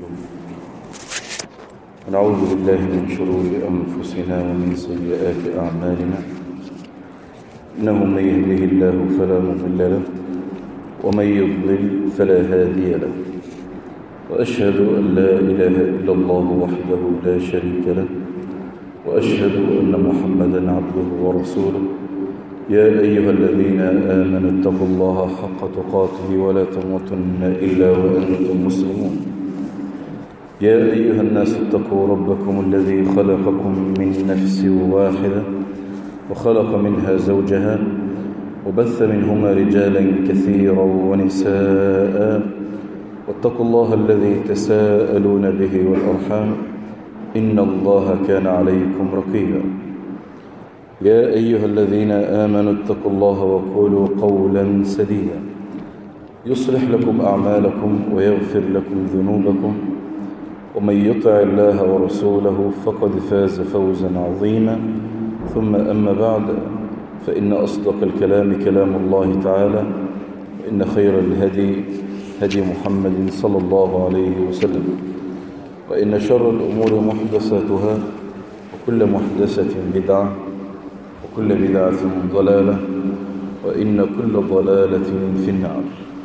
ونعوذ بالله من شرور أنفسنا ومن سيئات أعمالنا إنه من يهده الله فلا مضل له ومن يضلل فلا هادي له وأشهد أن لا إله إلا الله وحده لا شريك له وأشهد أن محمدا عبده ورسوله يا أيها الذين آمنوا اتقوا الله حق تقاته ولا تموتن إلا وأنتم مسلمون يا أيها الناس اتقوا ربكم الذي خلقكم من نفس واحدة وخلق منها زوجها وبث منهما رجالا كثيرا ونساء واتقوا الله الذي تساءلون به والأرحام إن الله كان عليكم رقيبا يا أيها الذين آمنوا اتقوا الله وقولوا قولا سديدا يصلح لكم أعمالكم ويغفر لكم ذنوبكم ومن يطع الله ورسوله فقد فاز فوزا عظيما ثم أما بعد فإن أصدق الكلام كلام الله تعالى وإن خير الهدي هدي محمد صلى الله عليه وسلم وإن شر الأمور محدثاتها وكل محدثة بدعة وكل بدعة ضلالة وإن كل ضلالة في النار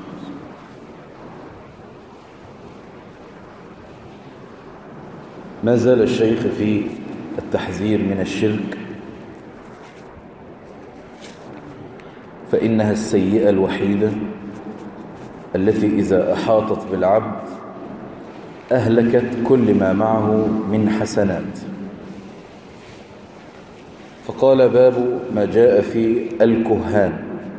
ما زال الشيخ في التحذير من الشرك فإنها السيئة الوحيدة التي إذا أحاطت بالعبد أهلكت كل ما معه من حسنات فقال باب ما جاء في الكهان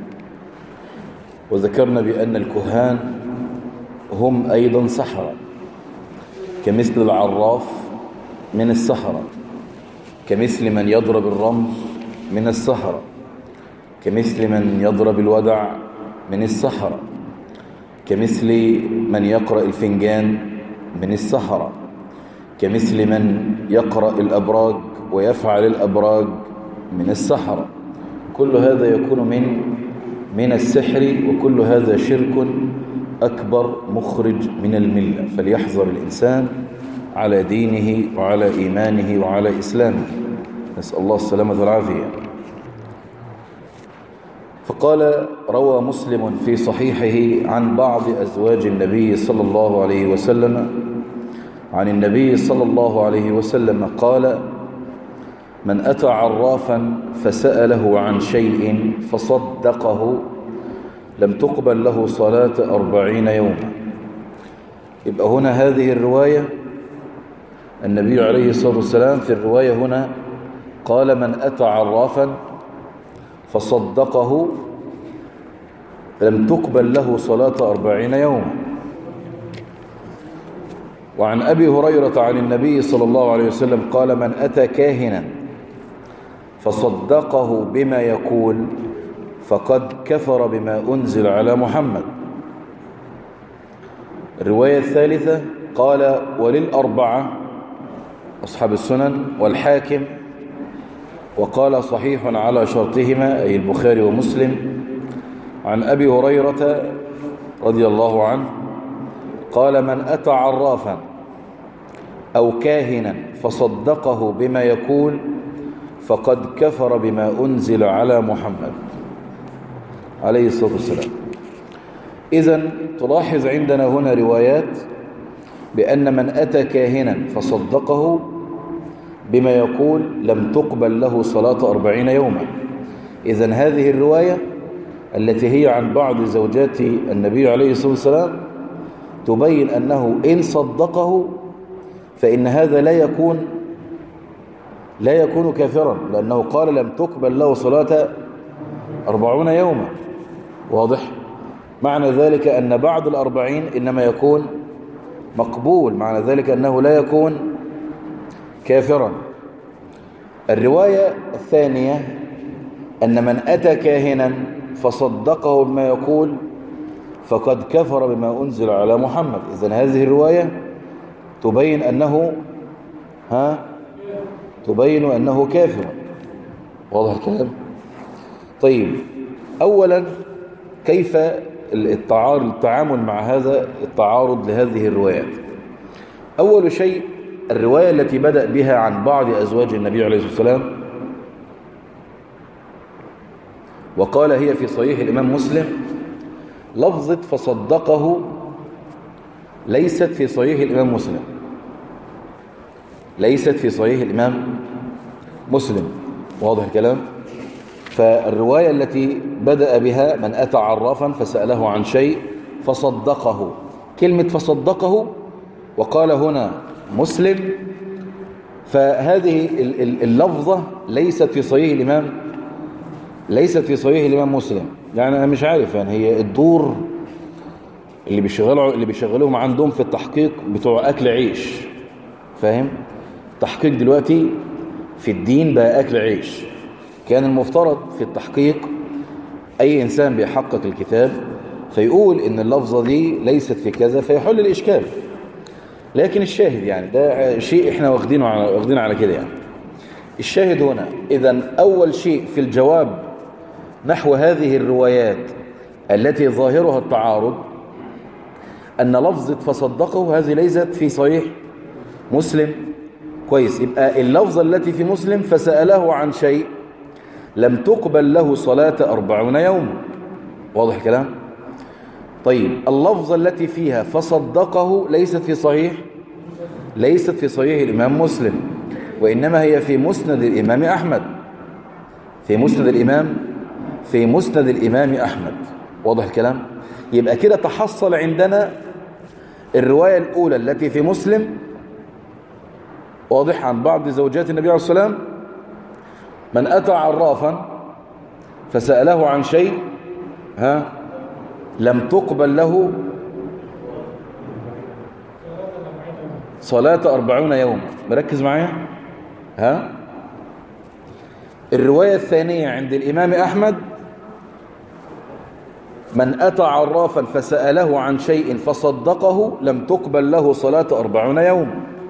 وذكرنا بأن الكهان هم أيضا سحرة كمثل العراف من السحرة كمثل من يضرب الرمل من السحرة كمثل من يضرب الودع من السحرة كمثل من يقرأ الفنجان من السحرة كمثل من يقرأ الأبراج ويفعل الأبراج من السحرة كل هذا يكون من من السحر وكل هذا شرك أكبر مخرج من الملة فليحذر الإنسان على دينه وعلى إيمانه وعلى إسلامه نسأل الله السلامة والعافية فقال روى مسلم في صحيحه عن بعض أزواج النبي صلى الله عليه وسلم عن النبي صلى الله عليه وسلم قال من أتى عرافا فسأله عن شيء فصدقه لم تقبل له صلاة أربعين يوما يبقى هنا هذه الرواية النبي عليه الصلاة والسلام في الرواية هنا قال من أتى عرافا فصدقه لم تقبل له صلاة أربعين يوما وعن أبي هريرة عن النبي صلى الله عليه وسلم قال من أتى كاهنا فصدقه بما يقول فقد كفر بما أنزل على محمد الرواية الثالثة قال وللأربعة أصحاب السنن والحاكم وقال صحيح على شرطهما أي البخاري ومسلم عن أبي هريرة رضي الله عنه قال من أتى عرافا أو كاهنا فصدقه بما يقول فقد كفر بما أنزل على محمد عليه الصلاة والسلام إذن تلاحظ عندنا هنا روايات بأن من أتى كاهنا فصدقه بما يقول لم تقبل له صلاة أربعين يوما إذن هذه الرواية التي هي عن بعض زوجات النبي عليه الصلاة والسلام تبين أنه إن صدقه فإن هذا لا يكون لا يكون كافرا لأنه قال لم تقبل له صلاة أربعون يوما واضح معنى ذلك أن بعد الأربعين إنما يكون مقبول معنى ذلك أنه لا يكون كافرا الرواية الثانية أن من أتى كاهنا فصدقه بما يقول فقد كفر بما أنزل على محمد إذن هذه الرواية تبين أنه ها تبين أنه كافر واضح الكلام طيب أولا كيف التعارض التعامل مع هذا التعارض لهذه الروايات أول شيء الرواية التي بدأ بها عن بعض أزواج النبي عليه الصلاة والسلام وقال هي في صحيح الإمام مسلم لفظة فصدقه ليست في صحيح الإمام مسلم ليست في صحيح الإمام مسلم واضح الكلام فالرواية التي بدأ بها من أتى عرافا فسأله عن شيء فصدقه كلمة فصدقه وقال هنا مسلم فهذه اللفظة ليست في صحيح الإمام ليست في صحيح الإمام مسلم يعني أنا مش عارف يعني هي الدور اللي بيشغلوا اللي بيشغلوهم عندهم في التحقيق بتوع أكل عيش فاهم تحقيق دلوقتي في الدين بقى أكل عيش كان المفترض في التحقيق أي إنسان بيحقق الكتاب فيقول إن اللفظة دي ليست في كذا فيحل الإشكال لكن الشاهد يعني ده شيء إحنا واخدينه على واخدين على كده يعني الشاهد هنا إذا أول شيء في الجواب نحو هذه الروايات التي ظاهرها التعارض أن لفظة فصدقه هذه ليست في صحيح مسلم كويس يبقى اللفظة التي في مسلم فسأله عن شيء لم تقبل له صلاة أربعون يوم واضح كلام طيب اللفظة التي فيها فصدقه ليست في صحيح ليست في صحيح الإمام مسلم وإنما هي في مسند الإمام أحمد في مسند الإمام في مسند الإمام أحمد واضح الكلام يبقى كده تحصل عندنا الرواية الأولى التي في مسلم واضح عن بعض زوجات النبي عليه الصلاة والسلام من أتى عرافا فسأله عن شيء ها لم تقبل له صلاة أربعون يوم مركز معايا ها الرواية الثانية عند الإمام أحمد من أتى عرافا فسأله عن شيء فصدقه لم تقبل له صلاة أربعون يوم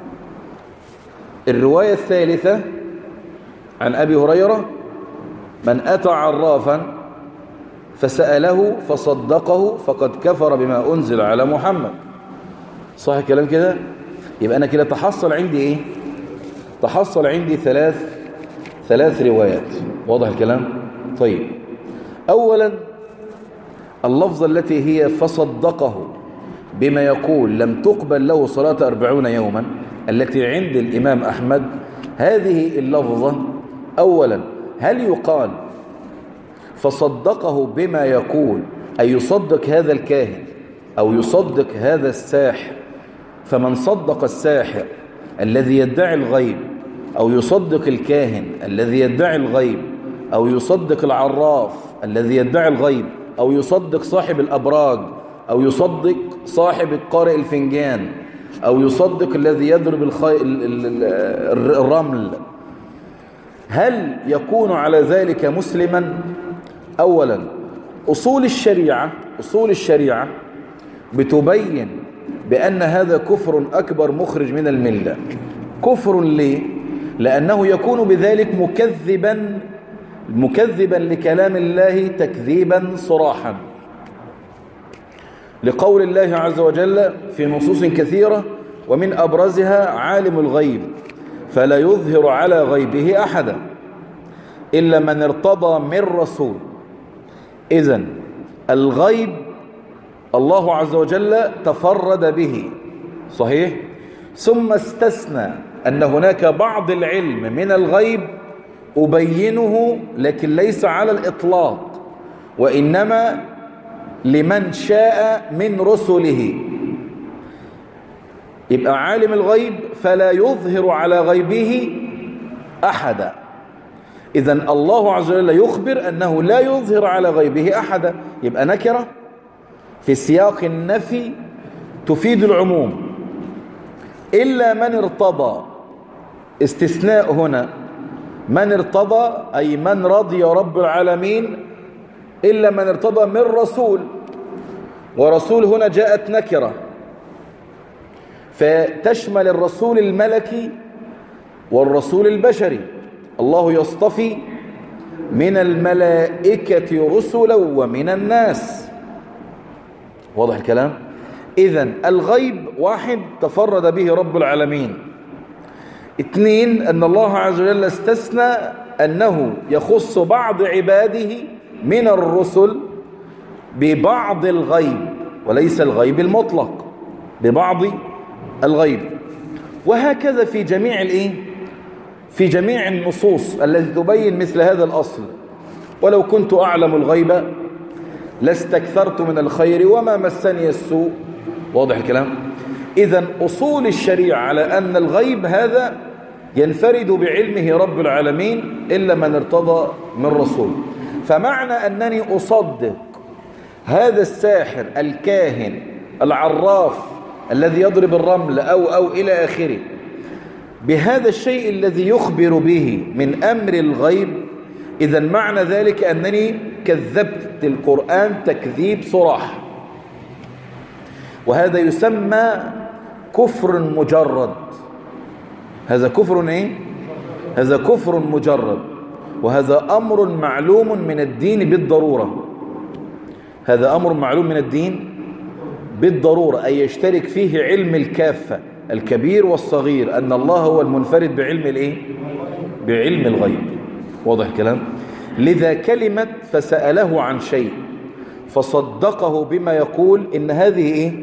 الرواية الثالثة عن أبي هريرة من أتى عرافا فسأله فصدقه فقد كفر بما أنزل على محمد صح الكلام كده يبقى أنا كده تحصل عندي إيه تحصل عندي ثلاث ثلاث روايات واضح الكلام طيب أولا اللفظة التي هي فصدقه بما يقول لم تقبل له صلاة أربعون يوما التي عند الإمام أحمد هذه اللفظة أولا هل يقال فصدقه بما يقول أي يصدق هذا الكاهن أو يصدق هذا الساحر فمن صدق الساحر الذي يدعي الغيب أو يصدق الكاهن الذي يدعي الغيب أو يصدق العراف الذي يدعي الغيب أو يصدق صاحب الأبراج أو يصدق صاحب قارئ الفنجان أو يصدق الذي يضرب الخي... الرمل هل يكون على ذلك مسلما أولا أصول الشريعة أصول الشريعة بتبين بأن هذا كفر أكبر مخرج من الملة كفر ليه لأنه يكون بذلك مكذبا مكذبا لكلام الله تكذيبا صراحا لقول الله عز وجل في نصوص كثيرة ومن أبرزها عالم الغيب فلا يظهر على غيبه أحدا إلا من ارتضى من رسول إذن الغيب الله عز وجل تفرد به صحيح ثم استثنى أن هناك بعض العلم من الغيب أبينه لكن ليس على الإطلاق وإنما لمن شاء من رسله يبقى عالم الغيب فلا يظهر على غيبه أحدا إذا الله عز وجل يخبر أنه لا يظهر على غيبه أحدا يبقى نكرة في سياق النفي تفيد العموم إلا من ارتضى استثناء هنا من ارتضى أي من رضي رب العالمين إلا من ارتضى من رسول ورسول هنا جاءت نكرة فتشمل الرسول الملكي والرسول البشري الله يصطفي من الملائكة رسلا ومن الناس واضح الكلام إذا الغيب واحد تفرد به رب العالمين اثنين أن الله عز وجل استثنى أنه يخص بعض عباده من الرسل ببعض الغيب وليس الغيب المطلق ببعض الغيب وهكذا في جميع الايه في جميع النصوص التي تبين مثل هذا الأصل ولو كنت أعلم الغيب لاستكثرت من الخير وما مسني السوء واضح الكلام إذا أصول الشريعة على أن الغيب هذا ينفرد بعلمه رب العالمين إلا من ارتضى من رسول فمعنى أنني أصدق هذا الساحر الكاهن العراف الذي يضرب الرمل أو أو إلى آخره بهذا الشيء الذي يخبر به من أمر الغيب إذا معنى ذلك أنني كذبت القرآن تكذيب صراح وهذا يسمى كفر مجرد هذا كفر ايه هذا كفر مجرد وهذا أمر معلوم من الدين بالضرورة هذا أمر معلوم من الدين بالضرورة أي يشترك فيه علم الكافة الكبير والصغير أن الله هو المنفرد بعلم الإيه؟ بعلم الغيب واضح الكلام لذا كلمة فسأله عن شيء فصدقه بما يقول إن هذه إيه؟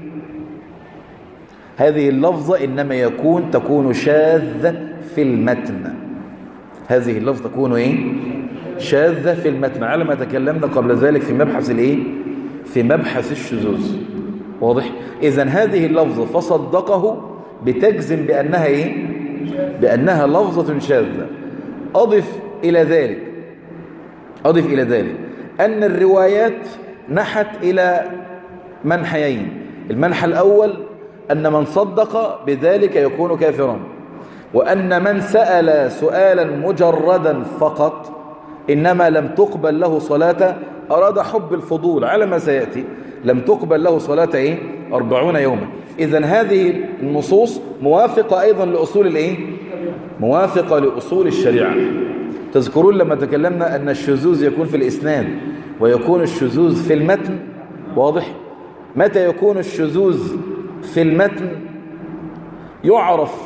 هذه اللفظة إنما يكون تكون شاذة في المتن هذه اللفظة تكون إيه؟ شاذة في المتن على ما تكلمنا قبل ذلك في مبحث الإيه؟ في مبحث الشذوذ واضح إذا هذه اللفظة فصدقه بتجزم بأنها إيه؟ بأنها لفظة شاذة أضف إلى ذلك أضف إلى ذلك أن الروايات نحت إلى منحيين المنحى الأول أن من صدق بذلك يكون كافرا وأن من سأل سؤالا مجردا فقط إنما لم تقبل له صلاة أراد حب الفضول على ما سيأتي لم تقبل له صلاة إيه؟ أربعون يوما إذا هذه النصوص موافقة أيضا لأصول الإيه؟ موافقة لأصول الشريعة تذكرون لما تكلمنا أن الشذوذ يكون في الإسناد ويكون الشذوذ في المتن واضح متى يكون الشذوذ في المتن يعرف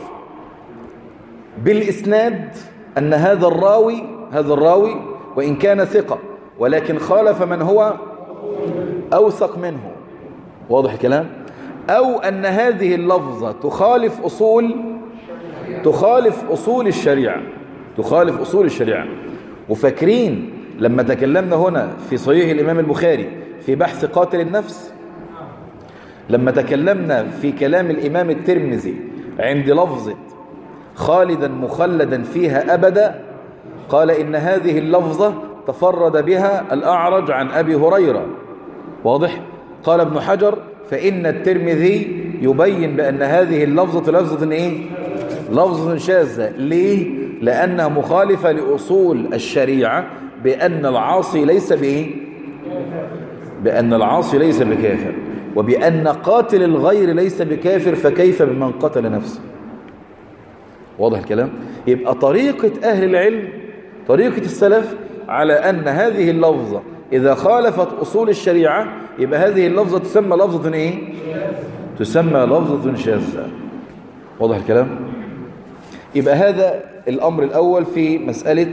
بالإسناد أن هذا الراوي هذا الراوي وإن كان ثقة ولكن خالف من هو أوثق منه واضح الكلام أو أن هذه اللفظة تخالف أصول تخالف أصول الشريعة تخالف أصول الشريعة وفاكرين لما تكلمنا هنا في صحيح الإمام البخاري في بحث قاتل النفس لما تكلمنا في كلام الإمام الترمذي عند لفظة خالدا مخلدا فيها أبدا قال إن هذه اللفظة تفرد بها الأعرج عن أبي هريرة واضح قال ابن حجر فإن الترمذي يبين بأن هذه اللفظة لفظة إيه لفظة شاذة ليه لأنها مخالفة لأصول الشريعة بأن العاصي ليس بإيه بأن العاصي ليس بكافر وبأن قاتل الغير ليس بكافر فكيف بمن قتل نفسه واضح الكلام يبقى طريقة أهل العلم طريقة السلف على أن هذه اللفظة إذا خالفت أصول الشريعة يبقى هذه اللفظة تسمى لفظة إيه؟ تسمى لفظة شاذة واضح الكلام؟ يبقى هذا الأمر الأول في مسألة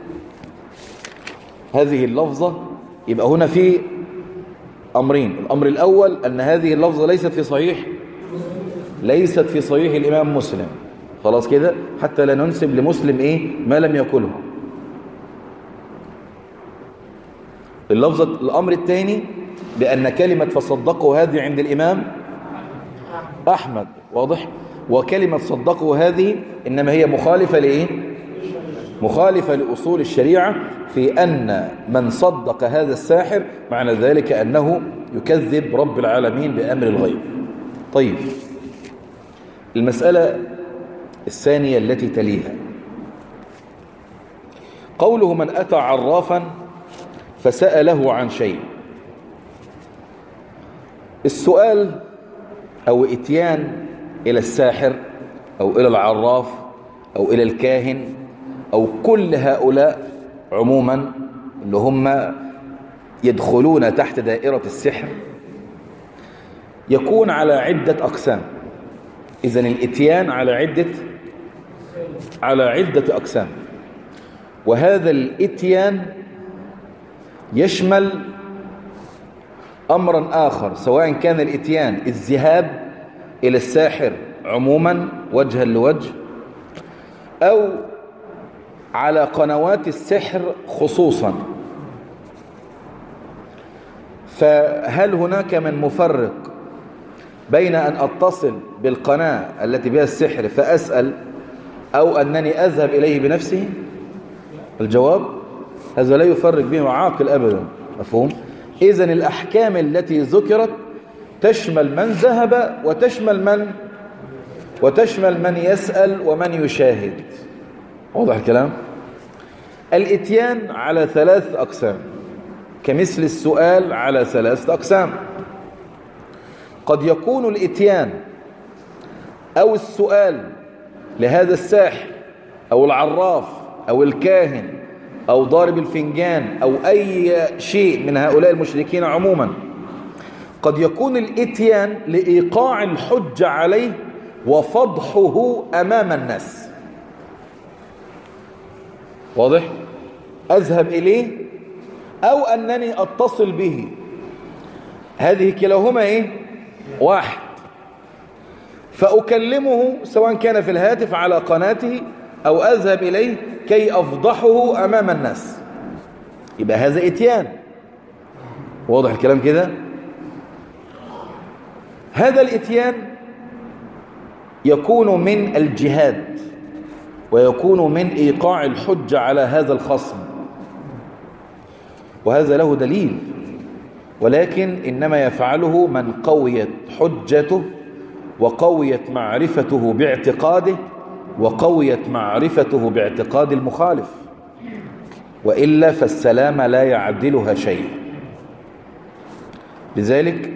هذه اللفظة يبقى هنا في أمرين الأمر الأول أن هذه اللفظة ليست في صحيح ليست في صحيح الإمام مسلم خلاص كده حتى لا ننسب لمسلم إيه ما لم يقله اللفظة الأمر الثاني بأن كلمة فصدقوا هذه عند الإمام أحمد واضح وكلمة صدقوا هذه إنما هي مخالفة لإيه مخالفة لأصول الشريعة في أن من صدق هذا الساحر معنى ذلك أنه يكذب رب العالمين بأمر الغيب طيب المسألة الثانية التي تليها قوله من أتى عرافا فسأله عن شيء السؤال أو اتيان إلى الساحر أو إلى العراف أو إلى الكاهن أو كل هؤلاء عموما اللي هم يدخلون تحت دائرة السحر يكون على عدة أقسام إذا الإتيان على عدة على عدة أقسام وهذا الإتيان يشمل أمرا آخر سواء كان الإتيان الذهاب إلى الساحر عموما وجها لوجه أو على قنوات السحر خصوصا فهل هناك من مفرق بين أن أتصل بالقناة التي بها السحر فأسأل أو أنني أذهب إليه بنفسه الجواب هذا لا يفرق به عاقل أبدا مفهوم إذن الأحكام التي ذكرت تشمل من ذهب وتشمل من وتشمل من يسأل ومن يشاهد واضح الكلام الاتيان على ثلاث أقسام كمثل السؤال على ثلاث أقسام قد يكون الاتيان أو السؤال لهذا الساحر أو العراف أو الكاهن أو ضارب الفنجان أو أي شيء من هؤلاء المشركين عموما قد يكون الاتيان لإيقاع الحج عليه وفضحه أمام الناس واضح؟ أذهب إليه أو أنني أتصل به هذه كلاهما إيه؟ واحد فأكلمه سواء كان في الهاتف على قناته أو أذهب إليه كي أفضحه أمام الناس يبقى هذا إتيان واضح الكلام كده هذا الإتيان يكون من الجهاد ويكون من إيقاع الحجة على هذا الخصم وهذا له دليل ولكن إنما يفعله من قويت حجته وقويت معرفته باعتقاده وقويت معرفته باعتقاد المخالف وإلا فالسلام لا يعدلها شيء لذلك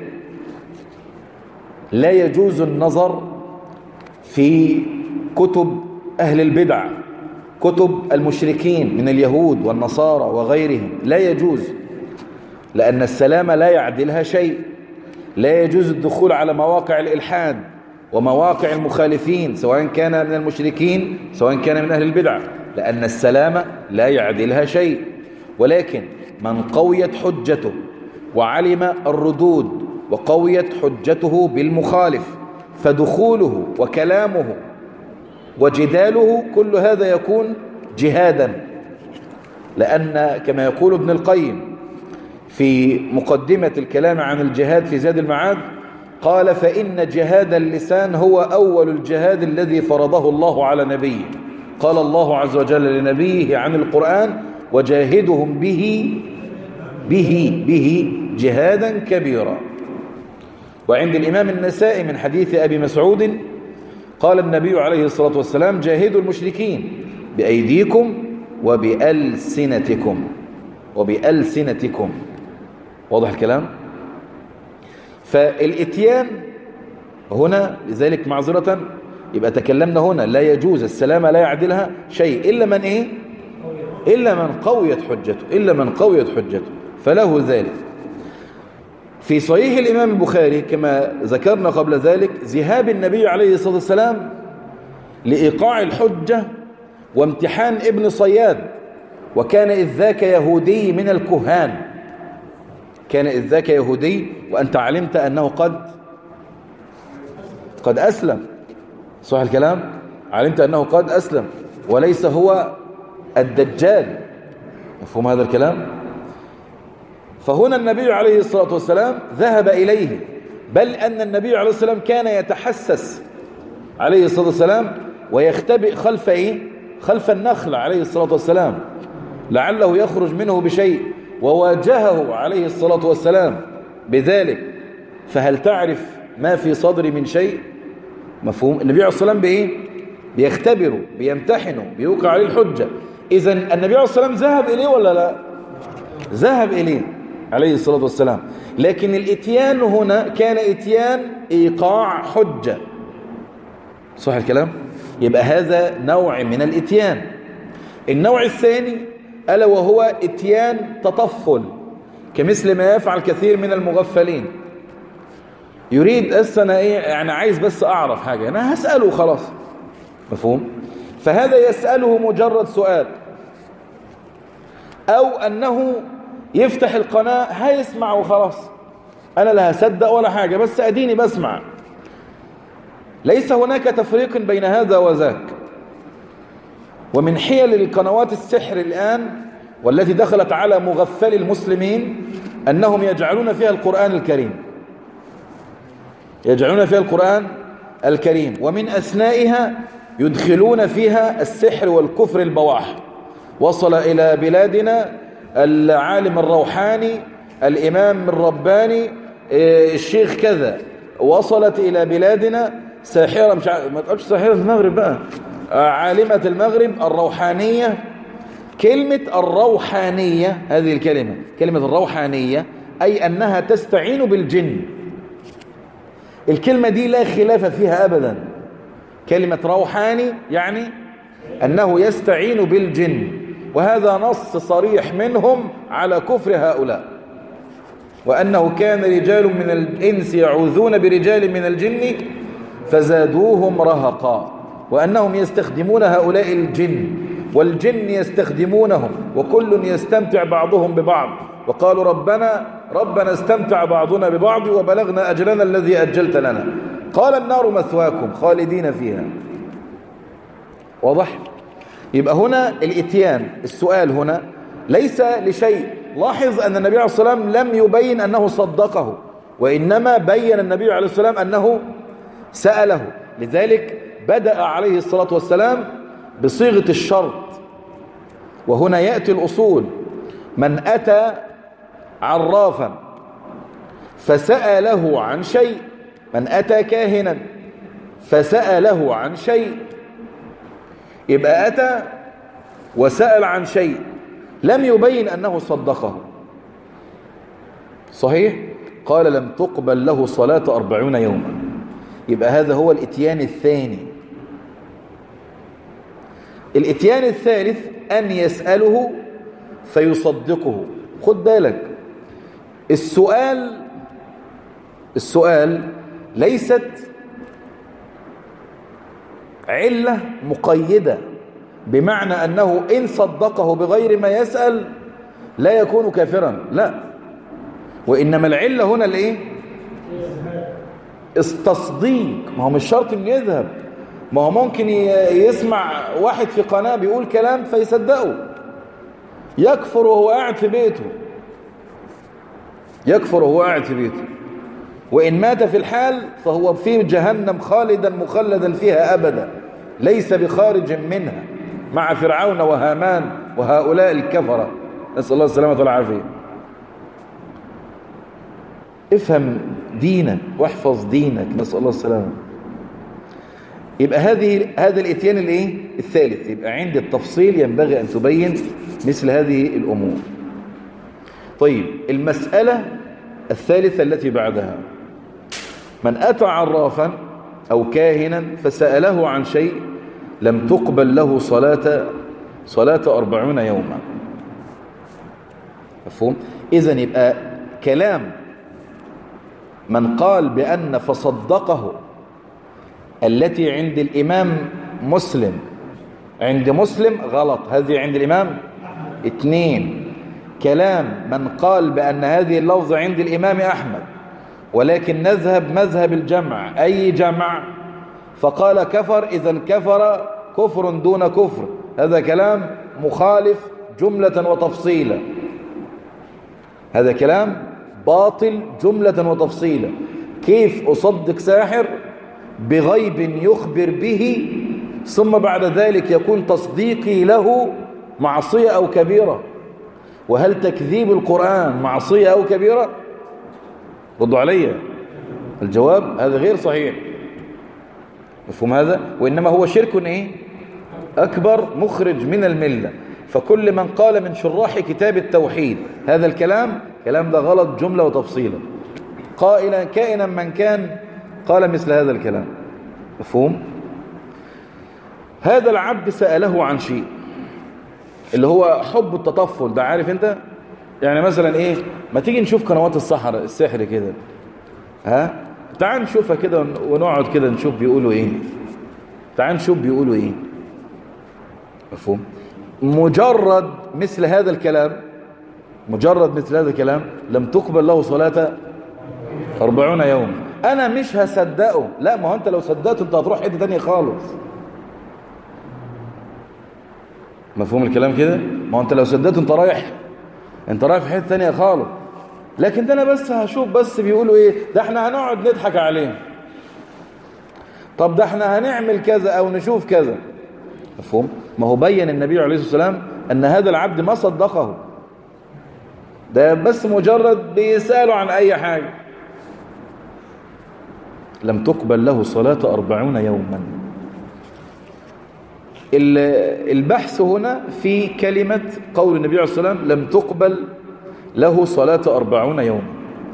لا يجوز النظر في كتب أهل البدع كتب المشركين من اليهود والنصارى وغيرهم لا يجوز لأن السلام لا يعدلها شيء لا يجوز الدخول على مواقع الإلحاد ومواقع المخالفين سواء كان من المشركين سواء كان من أهل البدع لأن السلام لا يعدلها شيء ولكن من قويت حجته وعلم الردود وقويت حجته بالمخالف فدخوله وكلامه وجداله كل هذا يكون جهادا لأن كما يقول ابن القيم في مقدمة الكلام عن الجهاد في زاد المعاد قال فإن جهاد اللسان هو أول الجهاد الذي فرضه الله على نبيه قال الله عز وجل لنبيه عن القرآن وجاهدهم به به به جهادا كبيرا وعند الإمام النسائي من حديث أبي مسعود قال النبي عليه الصلاة والسلام جاهدوا المشركين بأيديكم وبألسنتكم وبألسنتكم واضح الكلام فالاتيان هنا لذلك معذرة يبقى تكلمنا هنا لا يجوز السلامة لا يعدلها شيء إلا من إيه إلا من قويت حجته إلا من قويت حجته فله ذلك في صحيح الإمام البخاري كما ذكرنا قبل ذلك ذهاب النبي عليه الصلاة والسلام لإيقاع الحجة وامتحان ابن صياد وكان إذ ذاك يهودي من الكهان كان إذ ذاك يهودي وأنت علمت أنه قد قد أسلم صح الكلام علمت أنه قد أسلم وليس هو الدجال مفهوم هذا الكلام فهنا النبي عليه الصلاة والسلام ذهب إليه بل أن النبي عليه الصلاة والسلام كان يتحسس عليه الصلاة والسلام ويختبئ خلف إيه؟ خلف النخل عليه الصلاة والسلام لعله يخرج منه بشيء وواجهه عليه الصلاة والسلام بذلك فهل تعرف ما في صدري من شيء مفهوم النبي عليه الصلاة والسلام بإيه بيختبره بيمتحنه بيوقع عليه الحجة إذا النبي عليه الصلاة والسلام ذهب إليه ولا لا ذهب إليه عليه الصلاة والسلام لكن الاتيان هنا كان اتيان إيقاع حجة صح الكلام يبقى هذا نوع من الاتيان النوع الثاني ألا وهو اتيان تطفل كمثل ما يفعل كثير من المغفلين يريد بس انا ايه يعني عايز بس اعرف حاجة انا هسأله خلاص مفهوم فهذا يسأله مجرد سؤال او انه يفتح القناة هيسمع وخلاص انا لا هصدق ولا حاجة بس اديني بسمع ليس هناك تفريق بين هذا وذاك ومن حيل القنوات السحر الآن والتي دخلت على مغفل المسلمين أنهم يجعلون فيها القرآن الكريم يجعلون فيها القرآن الكريم ومن أثنائها يدخلون فيها السحر والكفر البواح وصل إلى بلادنا العالم الروحاني الإمام الرباني الشيخ كذا وصلت إلى بلادنا ساحرة مش ع... ما تقولش ساحرة المغرب بقى عالمة المغرب الروحانية كلمة الروحانية هذه الكلمة كلمة الروحانية أي أنها تستعين بالجن الكلمة دي لا خلاف فيها أبدا كلمة روحاني يعني أنه يستعين بالجن وهذا نص صريح منهم على كفر هؤلاء وأنه كان رجال من الإنس يعوذون برجال من الجن فزادوهم رهقا وأنهم يستخدمون هؤلاء الجن والجن يستخدمونهم وكل يستمتع بعضهم ببعض وقالوا ربنا ربنا استمتع بعضنا ببعض وبلغنا أجلنا الذي أجلت لنا قال النار مثواكم خالدين فيها واضح يبقى هنا الاتيان السؤال هنا ليس لشيء لاحظ أن النبي عليه الصلاة والسلام لم يبين أنه صدقه وإنما بين النبي عليه الصلاة والسلام أنه سأله لذلك بدأ عليه الصلاة والسلام بصيغة الشرط وهنا يأتي الأصول من أتى عرافا فسأله عن شيء من أتى كاهنا فسأله عن شيء يبقى أتى وسأل عن شيء لم يبين أنه صدقه صحيح قال لم تقبل له صلاة أربعون يوما يبقى هذا هو الاتيان الثاني الاتيان الثالث أن يسأله فيصدقه خد بالك السؤال السؤال ليست علة مقيدة بمعنى أنه إن صدقه بغير ما يسأل لا يكون كافرا لا وإنما العلة هنا الإيه التصديق ما هو مش شرط انه يذهب ما هو ممكن يسمع واحد في قناة بيقول كلام فيصدقه يكفر وهو قاعد في بيته يكفر وهو قاعد في بيته وإن مات في الحال فهو في جهنم خالدا مخلدا فيها أبدا ليس بخارج منها مع فرعون وهامان وهؤلاء الكفرة نسأل الله السلامة والعافية افهم دينك واحفظ دينك نسأل الله السلامة يبقى هذه هذا الاتيان الايه الثالث يبقى عند التفصيل ينبغي أن تبين مثل هذه الأمور طيب المسألة الثالثة التي بعدها من أتى عرافا أو كاهنا فسأله عن شيء لم تقبل له صلاة صلاة أربعون يوما مفهوم إذن يبقى كلام من قال بأن فصدقه التي عند الإمام مسلم عند مسلم غلط هذه عند الإمام اثنين كلام من قال بأن هذه اللفظة عند الإمام أحمد ولكن نذهب مذهب الجمع أي جمع فقال كفر إذا كفر كفر دون كفر هذا كلام مخالف جملة وتفصيلا هذا كلام باطل جملة وتفصيلا كيف أصدق ساحر بغيب يخبر به ثم بعد ذلك يكون تصديقي له معصية أو كبيرة وهل تكذيب القرآن معصية أو كبيرة ردوا علي الجواب هذا غير صحيح مفهوم هذا وإنما هو شرك إيه أكبر مخرج من الملة فكل من قال من شراح كتاب التوحيد هذا الكلام كلام ده غلط جملة وتفصيلا قائلا كائنا من كان قال مثل هذا الكلام مفهوم هذا العبد سأله عن شيء اللي هو حب التطفل ده عارف انت يعني مثلا ايه ما تيجي نشوف قنوات السحر السحر كده ها تعال نشوفها كده ونقعد كده نشوف بيقولوا ايه تعال نشوف بيقولوا ايه مفهوم مجرد مثل هذا الكلام مجرد مثل هذا الكلام لم تقبل له صلاة أربعون يوم أنا مش هصدقه لا ما هو أنت لو صدقته أنت هتروح حتة تانية خالص مفهوم الكلام كده ما هو أنت لو صدقته أنت رايح أنت رايح في حتة تانية خالص لكن ده أنا بس هشوف بس بيقولوا إيه ده احنا هنقعد نضحك عليه طب ده احنا هنعمل كذا أو نشوف كذا مفهوم ما هو بين النبي عليه الصلاة والسلام أن هذا العبد ما صدقه ده بس مجرد بيسأله عن أي حاجة لم تقبل له صلاة أربعون يوما البحث هنا في كلمة قول النبي عليه الصلاة والسلام لم تقبل له صلاة أربعون يوما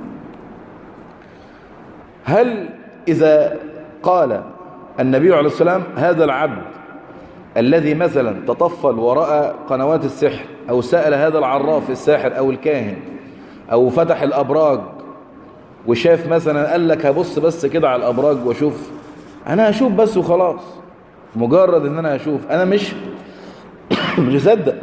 هل إذا قال النبي عليه الصلاة والسلام هذا العبد الذي مثلا تطفل ورأى قنوات السحر أو سأل هذا العراف الساحر أو الكاهن أو فتح الأبراج وشاف مثلا قال لك هبص بس كده على الأبراج واشوف أنا هشوف بس وخلاص مجرد ان أنا هشوف أنا مش مش أصدق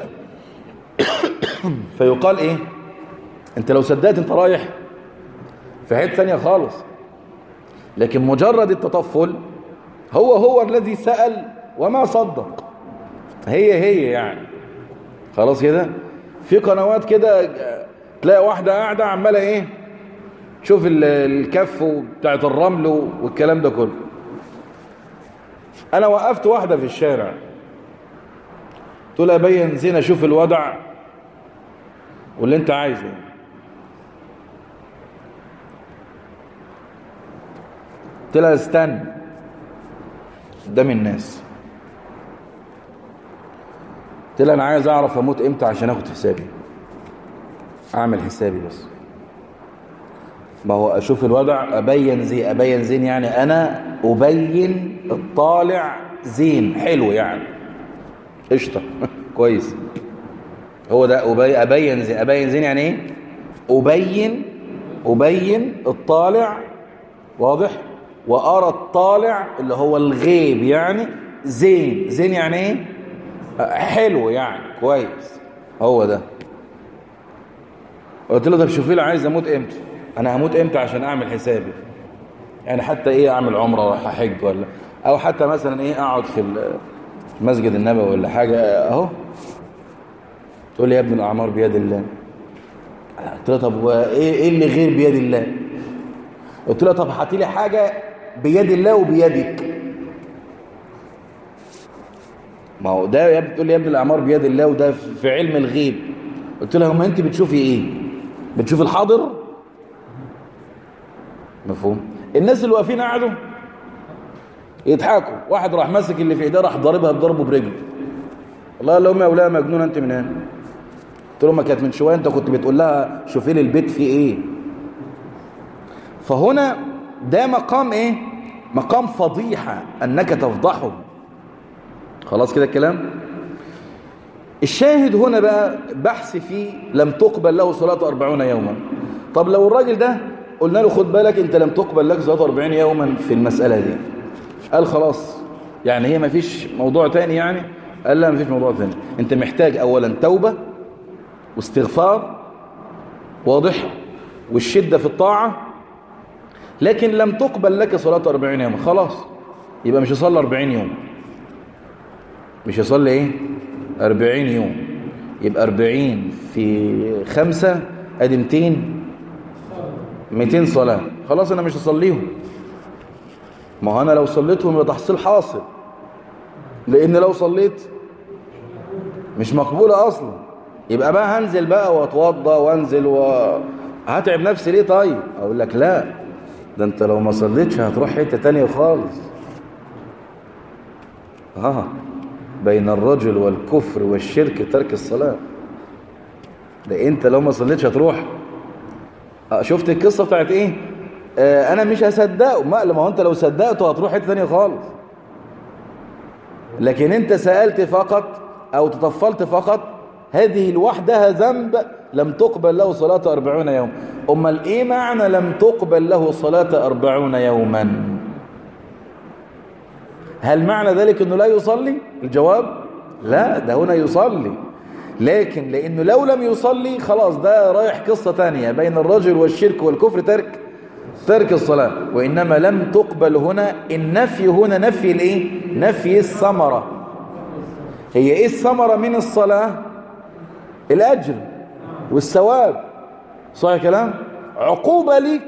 فيقال إيه أنت لو صدقت أنت رايح في حته ثانيه خالص لكن مجرد التطفل هو هو الذي سأل وما صدق هي هي يعني خلاص كده في قنوات كده تلاقي واحدة قاعدة عمالة ايه تشوف الكف بتاعت الرمل والكلام ده كله انا وقفت واحدة في الشارع تقول ابين زين اشوف الوضع واللي انت عايزه قلت لها استنى قدام الناس قلت لها انا عايز اعرف اموت امتى عشان اخد حسابي اعمل حسابي بس ما هو اشوف الوضع ابين زي ابين زين يعني انا ابين الطالع زين حلو يعني قشطه كويس هو ده أبي ابين زين ابين زين يعني ايه ابين ابين الطالع واضح وارى الطالع اللي هو الغيب يعني زين زين يعني ايه حلو يعني كويس هو ده قلت له طب شوفي لي عايز اموت امتى انا هموت امتى عشان اعمل حسابي يعني حتى ايه اعمل عمره ولا احج ولا او حتى مثلا ايه اقعد في المسجد النبوي ولا حاجه اهو تقول لي يا ابن الاعمار بيد الله قلت له طب وايه ايه اللي غير بيد الله قلت له طب هاتي لي حاجه بيد الله وبيدك ما هو ده يا بتقول لي يا ابن الاعمار بيد الله وده في علم الغيب قلت لها ما انت بتشوفي ايه بتشوفي الحاضر مفهوم الناس اللي واقفين قعدوا يضحكوا واحد راح ماسك اللي في ايديه راح ضاربها بضربه برجله الله قال لهم يا اولاد مجنون انت من هنا قلت لهم ما كانت من شويه انت كنت بتقول لها شوفي لي البيت فيه ايه فهنا ده مقام ايه مقام فضيحه انك تفضحه خلاص كده الكلام الشاهد هنا بقى بحث فيه لم تقبل له صلاة أربعون يوما طب لو الراجل ده قلنا له خد بالك انت لم تقبل لك صلاة أربعين يوما في المسألة دي قال خلاص يعني هي ما فيش موضوع تاني يعني قال لا ما فيش موضوع تاني انت محتاج اولا توبة واستغفار واضح والشدة في الطاعة لكن لم تقبل لك صلاة أربعين يوما خلاص يبقى مش يصلي أربعين يوم مش يصلي ايه أربعين يوم يبقى أربعين في خمسة ادي 200 200 صلاة خلاص انا مش هصليهم ما هو انا لو صليتهم يبقى تحصيل حاصل لان لو صليت مش مقبولة اصلا يبقى بقى هنزل بقى واتوضى وانزل و هتعب نفسي ليه طيب اقول لك لا ده انت لو ما صليتش هتروح حتة تانية خالص اه بين الرجل والكفر والشرك ترك الصلاة ده انت لو ما صليتش هتروح شفت القصة بتاعت ايه آه انا مش هصدقه ما ما هو انت لو صدقته هتروح حته ثانيه خالص لكن انت سألت فقط او تطفلت فقط هذه لوحدها ذنب لم تقبل له صلاة أربعون يوم أمال إيه معنى لم تقبل له صلاة أربعون يوما هل معنى ذلك أنه لا يصلي الجواب لا ده هنا يصلي لكن لأنه لو لم يصلي خلاص ده رايح قصة تانية بين الرجل والشرك والكفر ترك ترك الصلاة وإنما لم تقبل هنا النفي هنا نفي الإيه؟ نفي الثمرة هي إيه الثمرة من الصلاة الأجر والثواب صحيح كلام عقوبة ليك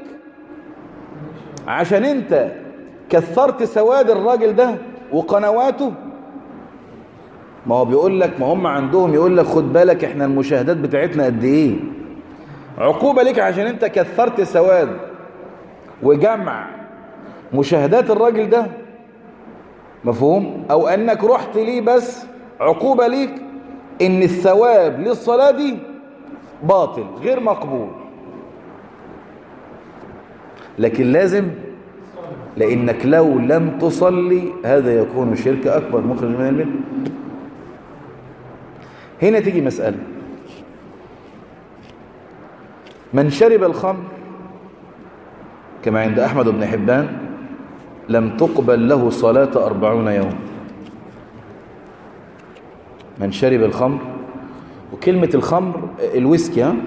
عشان انت كثرت سواد الراجل ده وقنواته ما هو بيقول لك ما هم عندهم يقول لك خد بالك احنا المشاهدات بتاعتنا قد ايه عقوبة ليك عشان انت كثرت سواد وجمع مشاهدات الراجل ده مفهوم او انك رحت ليه بس عقوبة ليك ان الثواب للصلاة دي باطل غير مقبول لكن لازم لانك لو لم تصلي هذا يكون شرك اكبر مخرج من المله هنا تيجي مسألة من شرب الخمر كما عند أحمد بن حبان لم تقبل له صلاة أربعون يوم من شرب الخمر وكلمة الخمر الويسكي ها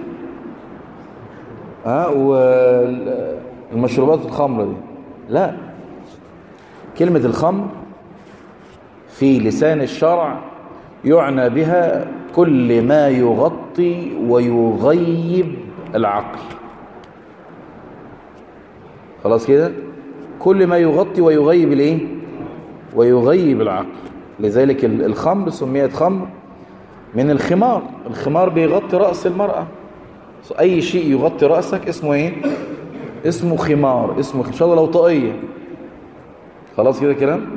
ها والمشروبات الخمرة دي لا كلمة الخمر في لسان الشرع يعنى بها كل ما يغطي ويغيب العقل خلاص كده كل ما يغطي ويغيب الايه ويغيب العقل لذلك الخمر سميت خمر من الخمار الخمار بيغطي رأس المرأة اي شيء يغطي رأسك اسمه ايه اسمه خمار اسمه ان شاء الله لو طاقية خلاص كده كلام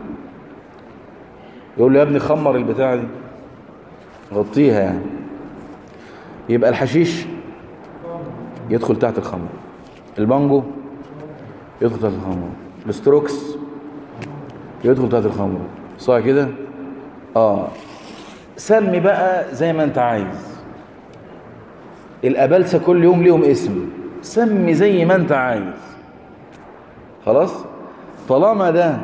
يقول له يا ابني خمر البتاعة دي غطيها يعني يبقى الحشيش يدخل تحت الخمر البانجو يدخل تحت الخمر الستروكس يدخل تحت الخمر صح كده اه سمي بقى زي ما انت عايز الابلسه كل يوم ليهم اسم سمي زي ما انت عايز خلاص طالما ده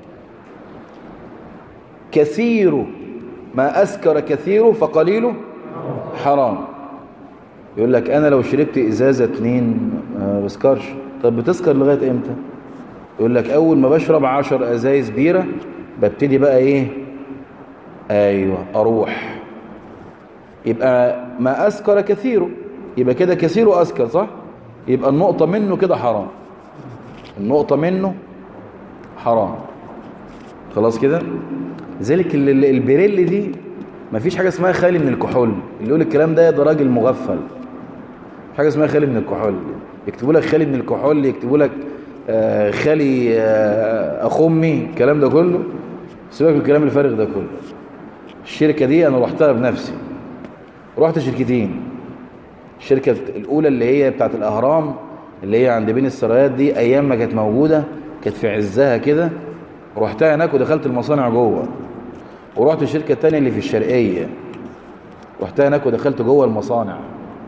كثير ما أسكر كثيره فقليله حرام يقول لك أنا لو شربت إزازة اتنين ما بسكرش طب بتسكر لغاية إمتى يقول لك أول ما بشرب عشر أزايز بيرة ببتدي بقى إيه أيوة أروح يبقى ما أسكر كثيره يبقى كده كثيره أسكر صح يبقى النقطة منه كده حرام النقطة منه حرام خلاص كده لذلك البريل دي مفيش حاجة اسمها خالي من الكحول اللي يقول الكلام ده ده راجل مغفل مش حاجة اسمها خالي من الكحول يكتبوا لك خالي من الكحول يكتبوا لك آه خالي آه اخو امي الكلام ده كله سيبك من الكلام الفارغ ده كله الشركة دي انا رحتها بنفسي رحت شركتين الشركة الاولى اللي هي بتاعت الاهرام اللي هي عند بين السرايات دي ايام ما كانت موجودة كانت في عزها كده رحتها هناك ودخلت المصانع جوه ورحت الشركة التانية اللي في الشرقية رحتها هناك ودخلت جوه المصانع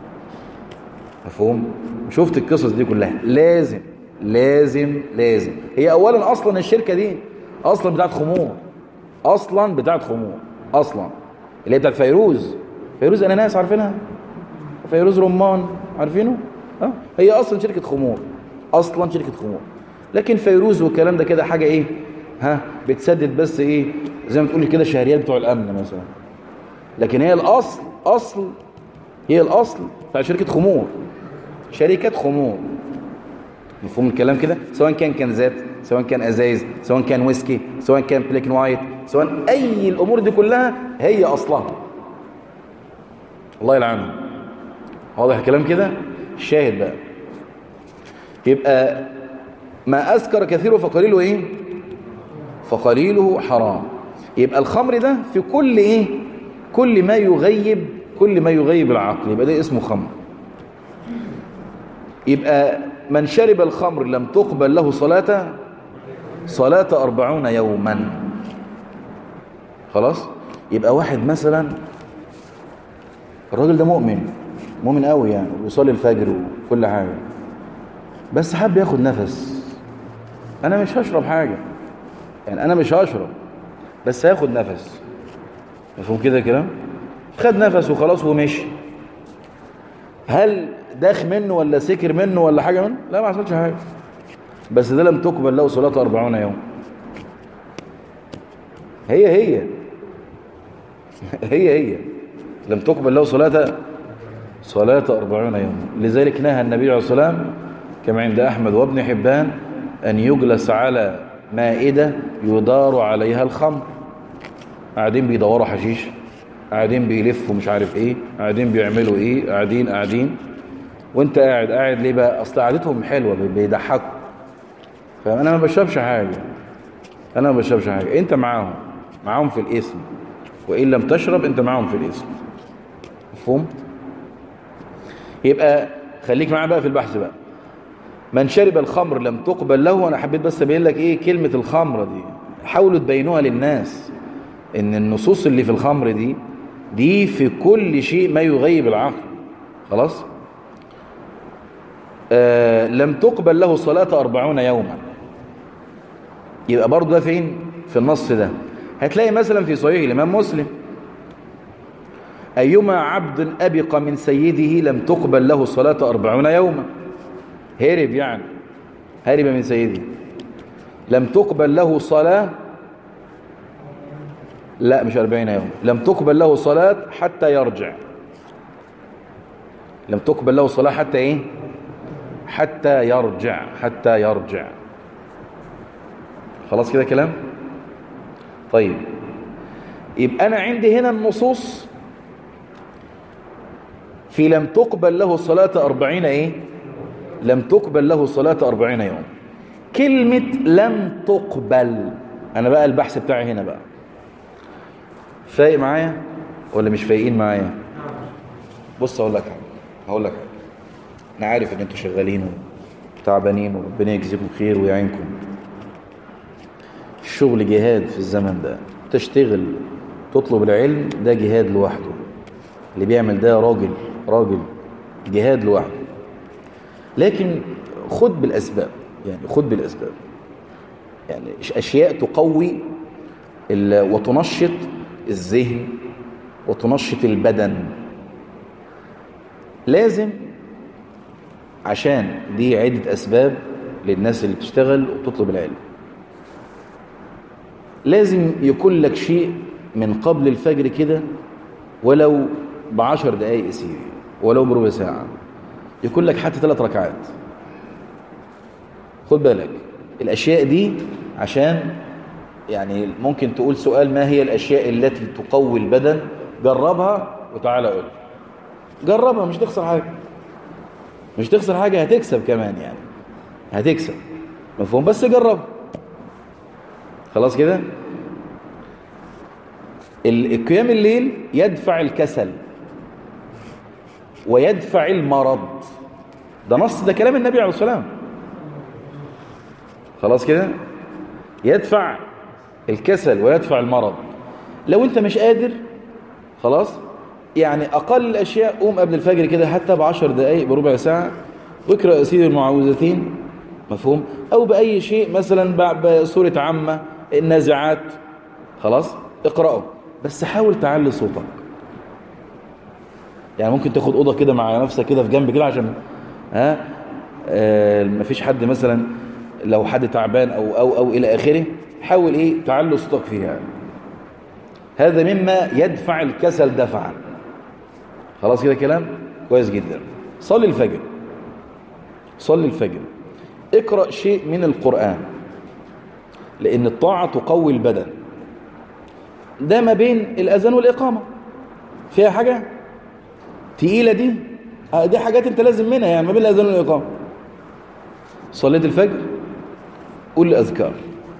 مفهوم شفت القصص دي كلها لازم لازم لازم هي اولا اصلا الشركة دي اصلا بتاعت خمور اصلا بتاعت خمور اصلا اللي هي بتاعت فيروز فيروز انا ناس عارفينها فيروز رمان عارفينه اه هي اصلا شركة خمور اصلا شركة خمور لكن فيروز والكلام ده كده حاجة ايه ها بتسدد بس ايه زي ما تقول كده شهريات بتوع الامن مثلا لكن هي الاصل اصل هي الاصل بتاع شركه خمور شركات خمور مفهوم الكلام كده سواء كان كنزات سواء كان ازايز سواء كان ويسكي سواء كان بلاك اند وايت سواء اي الامور دي كلها هي اصلها الله يلعنه واضح الكلام كده الشاهد بقى يبقى ما اسكر كثيره فقليله ايه فقليله حرام يبقى الخمر ده في كل ايه كل ما يغيب كل ما يغيب العقل يبقى ده اسمه خمر يبقى من شرب الخمر لم تقبل له صلاة صلاة أربعون يوما خلاص يبقى واحد مثلا الراجل ده مؤمن مؤمن قوي يعني ويصلي الفجر وكل حاجة بس حب ياخد نفس انا مش هشرب حاجة يعني انا مش هشرب بس هاخد نفس مفهوم كده الكلام خد نفس وخلاص ومشي هل داخ منه ولا سكر منه ولا حاجة منه لا ما حصلش حاجة بس ده لم تقبل له صلاة أربعون يوم هي هي هي هي لم تقبل له صلاة صلاة أربعون يوم لذلك نهى النبي عليه الصلاة والسلام كما عند أحمد وابن حبان أن يجلس على مائدة يدار عليها الخمر قاعدين بيدوروا حشيش قاعدين بيلفوا مش عارف ايه قاعدين بيعملوا ايه قاعدين قاعدين وانت قاعد قاعد ليه بقى اصل قعدتهم حلوه بيضحكوا فانا ما بشربش حاجه انا ما بشربش حاجه انت معاهم معاهم في الاسم وان لم تشرب انت معاهم في الاسم مفهوم يبقى خليك معايا بقى في البحث بقى من شرب الخمر لم تقبل له انا حبيت بس ابين لك ايه كلمه الخمره دي حاولوا تبينوها للناس ان النصوص اللي في الخمر دي دي في كل شيء ما يغيب العقل خلاص آه لم تقبل له صلاة أربعون يوما يبقى برضه ده فين في النص ده هتلاقي مثلا في صحيح الإمام مسلم أيما عبد أبق من سيده لم تقبل له صلاة أربعون يوما هرب يعني هرب من سيده لم تقبل له صلاة لا مش أربعين يوم لم تقبل له صلاة حتى يرجع لم تقبل له صلاة حتى إيه حتى يرجع حتى يرجع خلاص كده كلام طيب يبقى أنا عندي هنا النصوص في لم تقبل له صلاة أربعين إيه لم تقبل له صلاة أربعين يوم كلمة لم تقبل أنا بقى البحث بتاعي هنا بقى فايق معايا ولا مش فايقين معايا بص اقول لك حاجه هقول لك حاجه انا عارف ان انتوا شغالين وتعبانين وربنا يجزيكم خير ويعينكم الشغل جهاد في الزمن ده تشتغل تطلب العلم ده جهاد لوحده اللي بيعمل ده راجل راجل جهاد لوحده لكن خد بالاسباب يعني خد بالاسباب يعني اشياء تقوي وتنشط الذهن وتنشط البدن لازم عشان دي عدة أسباب للناس اللي بتشتغل وبتطلب العلم لازم يكون لك شيء من قبل الفجر كده ولو بعشر دقايق يا سيدي ولو بربع ساعة يكون لك حتى ثلاث ركعات خد بالك الأشياء دي عشان يعني ممكن تقول سؤال ما هي الأشياء التي تقوي البدن جربها وتعالى قول جربها مش تخسر حاجة مش تخسر حاجة هتكسب كمان يعني هتكسب مفهوم بس جربها خلاص كده القيام الليل يدفع الكسل ويدفع المرض ده نص ده كلام النبي عليه الصلاة والسلام خلاص كده يدفع الكسل ويدفع المرض لو انت مش قادر خلاص يعني اقل الاشياء قوم قبل الفجر كده حتى بعشر دقايق بربع ساعة واقرأ سير المعوذتين مفهوم او باي شيء مثلا بسورة عامة النازعات خلاص اقرأه بس حاول تعلي صوتك يعني ممكن تاخد اوضه كده مع نفسك كده في جنب كده عشان ها آه مفيش حد مثلا لو حد تعبان او او او الى اخره حاول ايه تعلي صوتك فيها هذا مما يدفع الكسل دفعا خلاص كده كلام كويس جدا صلي الفجر صلي الفجر اقرأ شيء من القرآن لأن الطاعة تقوي البدن ده ما بين الأذان والإقامة فيها حاجة تقيلة دي آه دي حاجات انت لازم منها يعني ما بين الأذان والإقامة صليت الفجر قول الأذكار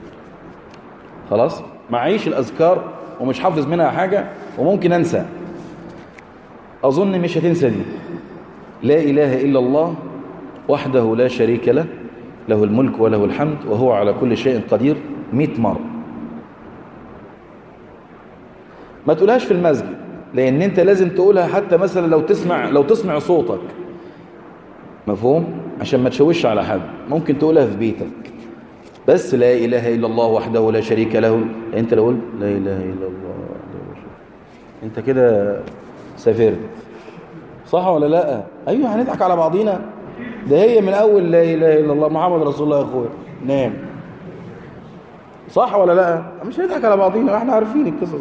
خلاص معيش الأذكار ومش حافظ منها حاجة وممكن أنسى أظن مش هتنسى دي لا إله إلا الله وحده لا شريك له له الملك وله الحمد وهو على كل شيء قدير مئة مرة ما تقولهاش في المسجد لان انت لازم تقولها حتى مثلا لو تسمع لو تسمع صوتك مفهوم عشان ما تشوش على حد ممكن تقولها في بيتك بس لا اله الا الله وحده لا شريك له انت لو قلت لا اله الا الله وحده لا شريك انت كده سافرت صح ولا لا ايوه هنضحك على بعضينا ده هي من اول لا اله الا الله محمد رسول الله يا اخويا نام صح ولا لا مش هنضحك على بعضينا احنا عارفين القصص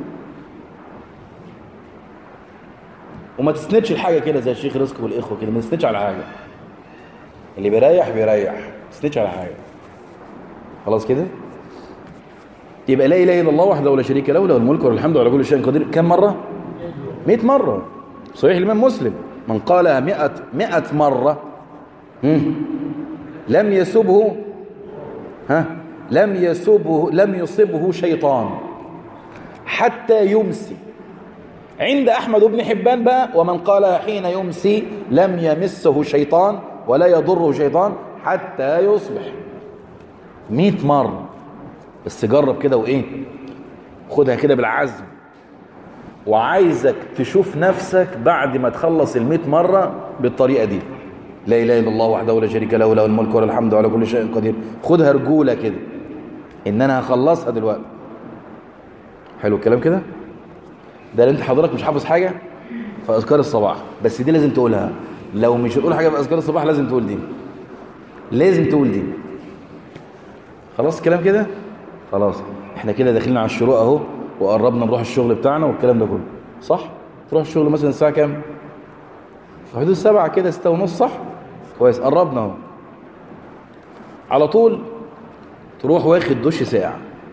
وما تسندش الحاجه كده زي الشيخ رزق والاخوه كده ما تسندش على حاجه اللي بيريح بيريح ما تسندش على حاجه خلاص كده يبقى لا اله الا الله وحده لا شريك له له الملك وله الحمد على كل شيء قدير كم مره 100 مره صحيح الامام مسلم من قالها 100 100 مره مم. لم يسبه ها لم يسبه لم يصبه شيطان حتى يمسي عند أحمد بن حبان بقى ومن قال حين يمسي لم يمسه شيطان ولا يضره شيطان حتى يصبح مئة مرة بس جرب كده وإيه خدها كده بالعزم وعايزك تشوف نفسك بعد ما تخلص المئة مرة بالطريقة دي لا إله إلا الله وحده لا شريك له له الملك وله الحمد على كل شيء قدير خدها رجولة كده إن أنا هخلصها دلوقتي حلو الكلام كده ده اللي انت حضرتك مش حافظ حاجة في أذكار الصباح بس دي لازم تقولها لو مش هتقول حاجة في أذكار الصباح لازم تقول دي لازم تقول دي خلاص الكلام كده خلاص احنا كده داخلين على الشروق اهو وقربنا نروح الشغل بتاعنا والكلام ده كله صح تروح الشغل مثلا الساعة كام في حدود سبعة كده ستة ونص صح كويس قربنا اهو على طول تروح واخد دش ساعة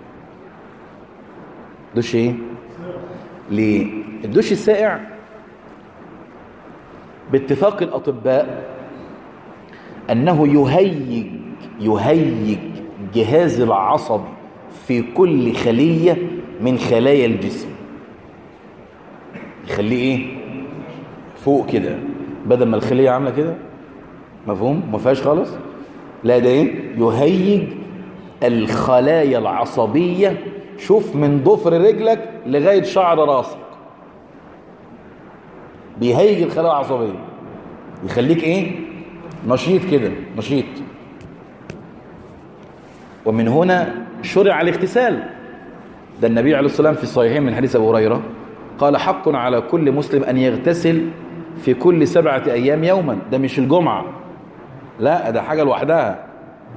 دش ايه ليه الدش السائع باتفاق الأطباء أنه يهيج يهيج جهاز العصب في كل خلية من خلايا الجسم يخليه ايه فوق كده بدل ما الخلية عاملة كده مفهوم ما فيهاش خالص لا ده ايه يهيج الخلايا العصبية شوف من ضفر رجلك لغاية شعر راسك بيهيج الخلايا العصبية يخليك ايه نشيط كده نشيط ومن هنا شرع الاغتسال ده النبي عليه الصلاة والسلام في الصحيحين من حديث أبو هريرة قال حق على كل مسلم أن يغتسل في كل سبعة أيام يوما ده مش الجمعة لا ده حاجة لوحدها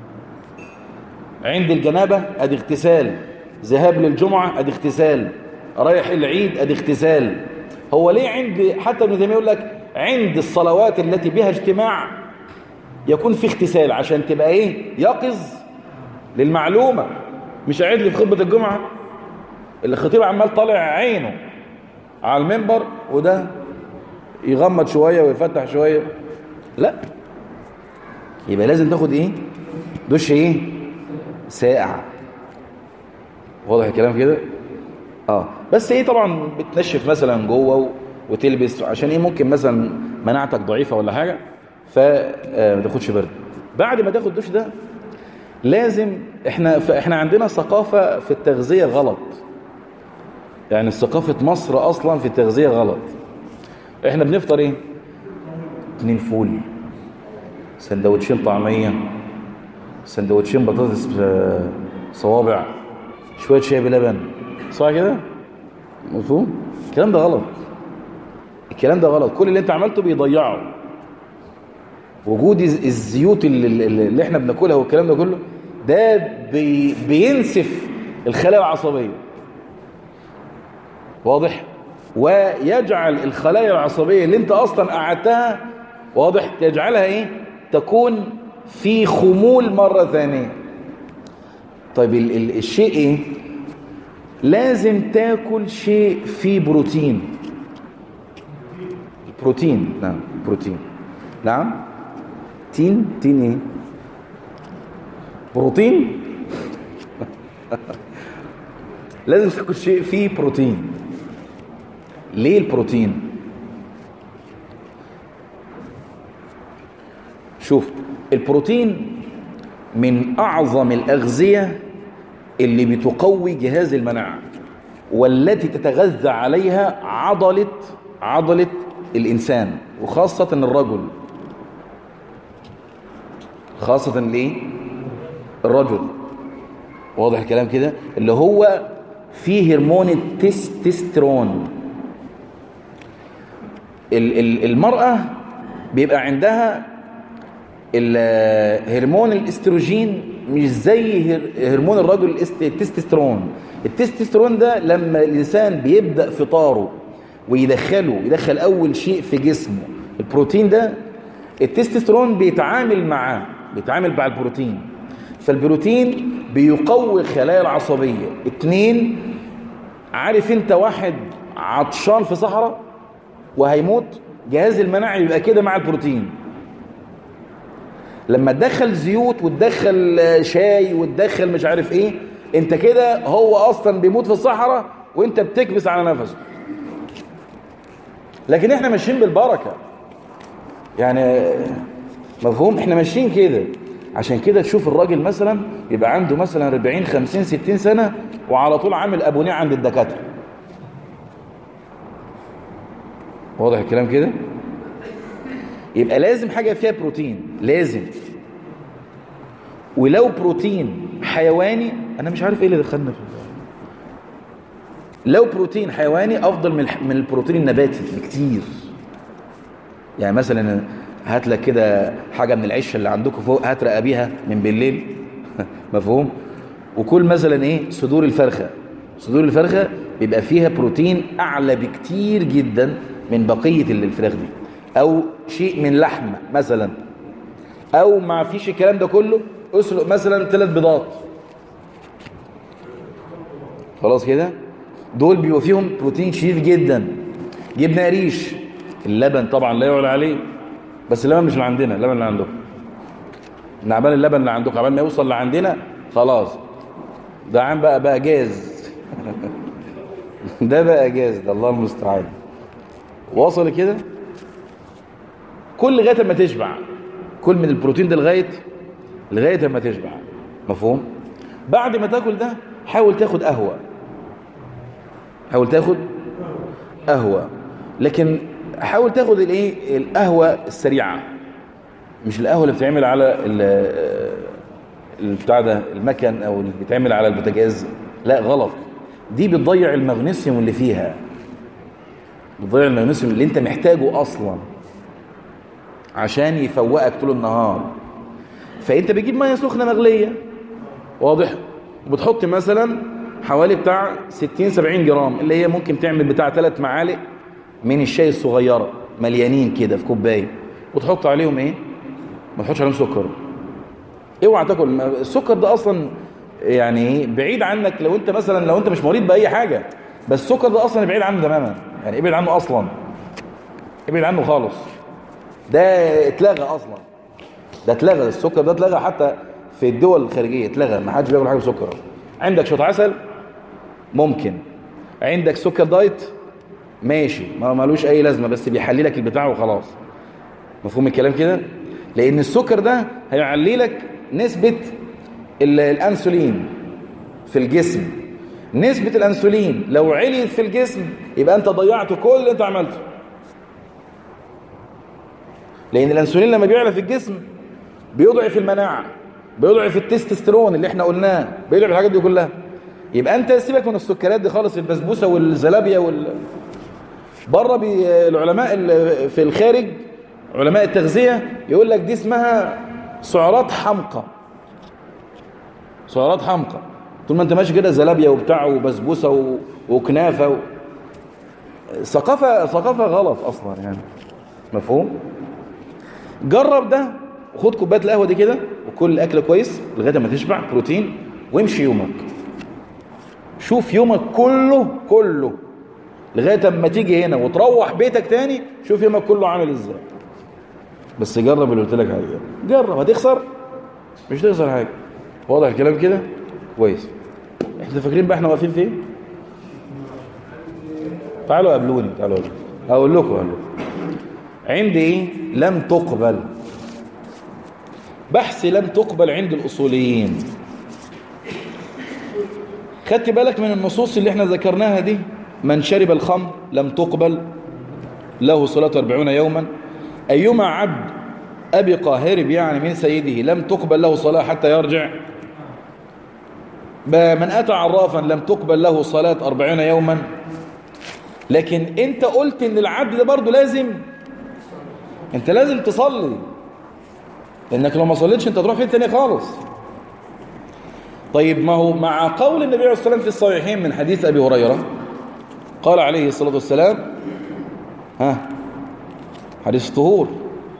عند الجنابة ادي اغتسال ذهاب للجمعة ادي اغتسال رايح العيد ادي اغتسال هو ليه عند حتى ابن تيميه يقول لك عند الصلوات التي بها اجتماع يكون في اغتسال عشان تبقى ايه يقظ للمعلومة مش قاعد لي في خطبة الجمعة اللي الخطيب عمال طالع عينه على المنبر وده يغمض شوية ويفتح شوية لا يبقى لازم تاخد ايه دش ايه ساقع واضح الكلام كده اه بس ايه طبعا بتنشف مثلا جوه وتلبس عشان ايه ممكن مثلا مناعتك ضعيفه ولا حاجه فما تاخدش برد بعد ما تاخد الدش ده لازم احنا احنا عندنا ثقافه في التغذيه غلط يعني ثقافه مصر اصلا في التغذيه غلط احنا بنفطر ايه اتنين فول سندوتشين طعميه سندوتشين بطاطس صوابع شويه شاي بلبن صح كده مفهوم الكلام ده غلط الكلام ده غلط كل اللي انت عملته بيضيعه وجود الزيوت اللي, اللي احنا بناكلها والكلام ده كله ده بي بينسف الخلايا العصبيه واضح ويجعل الخلايا العصبيه اللي انت اصلا قعدتها واضح يجعلها ايه تكون في خمول مره ثانيه طيب ال ال الشيء ايه لازم تاكل شيء فيه بروتين بروتين نعم بروتين نعم تين تين ايه بروتين لازم تاكل شيء فيه بروتين ليه البروتين شوف البروتين من اعظم الاغذيه اللي بتقوي جهاز المناعه والتي تتغذى عليها عضلة عضلة الإنسان وخاصة الرجل خاصة ليه الرجل واضح الكلام كده اللي هو فيه هرمون التستوستيرون المرأة بيبقى عندها هرمون الاستروجين مش زي هرمون الرجل التستوستيرون التستوستيرون ده لما الإنسان بيبدأ فطاره ويدخله يدخل أول شيء في جسمه البروتين ده التستوستيرون بيتعامل معاه بيتعامل مع البروتين فالبروتين بيقوي الخلايا العصبية اتنين عارف انت واحد عطشان في صحراء وهيموت جهاز المناعي يبقى كده مع البروتين لما تدخل زيوت وتدخل شاي وتدخل مش عارف ايه انت كده هو اصلا بيموت في الصحراء وانت بتكبس على نفسه لكن احنا ماشيين بالبركة يعني مفهوم احنا ماشيين كده عشان كده تشوف الراجل مثلا يبقى عنده مثلا 40 50 60 سنة وعلى طول عامل ابونيه عند الدكاتره واضح الكلام كده يبقى لازم حاجة فيها بروتين لازم ولو بروتين حيواني انا مش عارف ايه اللي دخلنا في لو بروتين حيواني افضل من من البروتين النباتي بكتير يعني مثلا هات لك كده حاجه من العشه اللي عندكم فوق هات رقابيها من بالليل مفهوم وكل مثلا ايه صدور الفرخه صدور الفرخه بيبقى فيها بروتين اعلى بكتير جدا من بقيه الفراخ دي او شيء من لحمه مثلا او ما فيش الكلام ده كله اسلق مثلا ثلاث بيضات خلاص كده دول بيبقوا فيهم بروتين شديد جدا جبنه قريش اللبن طبعا لا يعلى عليه بس اللبن مش اللي عندنا اللبن اللي عندكم نعبان اللبن اللي عندكم عبال ما يوصل لعندنا خلاص ده عام بقى بقى جاز ده بقى جاز ده الله المستعان وصل كده كل لغايه ما تشبع كل من البروتين ده لغايه لغايه ما تشبع مفهوم بعد ما تاكل ده حاول تاخد قهوه حاول تاخد قهوه لكن حاول تاخد الايه القهوه السريعه مش القهوه اللي بتتعمل على بتاع ده المكن او اللي بيتعمل على البوتاجاز لا غلط دي بتضيع المغنيسيوم اللي فيها بتضيع المغنيسيوم اللي انت محتاجه اصلا عشان يفوقك طول النهار فانت بتجيب ميه سخنه مغليه واضح وبتحط مثلا حوالي بتاع 60 70 جرام اللي هي ممكن تعمل بتاع 3 معالق من الشاي الصغيره مليانين كده في كوبايه وتحط عليهم ايه ما تحطش عليهم سكر اوعى تاكل السكر ده اصلا يعني بعيد عنك لو انت مثلا لو انت مش مريض باي حاجه بس السكر ده اصلا بعيد عنه تماما يعني ابعد عنه اصلا ابعد عنه خالص ده اتلغى اصلا ده اتلغى السكر ده اتلغى حتى في الدول الخارجيه اتلغى ما حدش بياكل حاجه بسكر عندك شويه عسل ممكن عندك سكر دايت ماشي ما ملوش اي لازمه بس بيحلي لك البتاع وخلاص مفهوم الكلام كده لان السكر ده هيعلي لك نسبه الانسولين في الجسم نسبه الانسولين لو عليت في الجسم يبقى انت ضيعت كل اللي انت عملته لان الانسولين لما بيعلى في الجسم بيضعف المناعه بيضعف التستوستيرون اللي احنا قلناه بيضعف الحاجات دي كلها يبقى انت سيبك من السكريات دي خالص البسبوسه والزلابيه وال بره بي... العلماء اللي في الخارج علماء التغذيه يقول لك دي اسمها سعرات حمقى سعرات حمقى طول ما انت ماشي كده زلابيه وبتاع وبسبوسه و... وكنافه و... ثقافه ثقافه غلط اصلا يعني مفهوم جرب ده وخد كوبايه القهوه دي كده وكل اكل كويس لغايه ما تشبع بروتين وامشي يومك شوف يومك كله كله لغايه اما تيجي هنا وتروح بيتك تاني شوف يومك كله عامل ازاي بس جرب اللي قلت لك عليه جرب هتخسر مش تخسر حاجه واضح الكلام كده كويس احنا فاكرين بقى احنا واقفين فين تعالوا قابلوني تعالوا قابلوني اقول لكم اقول لكم عندي ايه لم تقبل بحث لم تقبل عند الاصوليين خدت بالك من النصوص اللي احنا ذكرناها دي من شرب الخمر لم تقبل له صلاة أربعون يوما أيما عبد أبقى هرب يعني من سيده لم تقبل له صلاة حتى يرجع من أتى عرافا لم تقبل له صلاة أربعين يوما لكن انت قلت ان العبد ده برضه لازم انت لازم تصلي لانك لو ما صليتش انت تروح فين تاني خالص طيب ما هو مع قول النبي عليه الصلاة والسلام في الصحيحين من حديث أبي هريرة قال عليه الصلاة والسلام ها حديث الطهور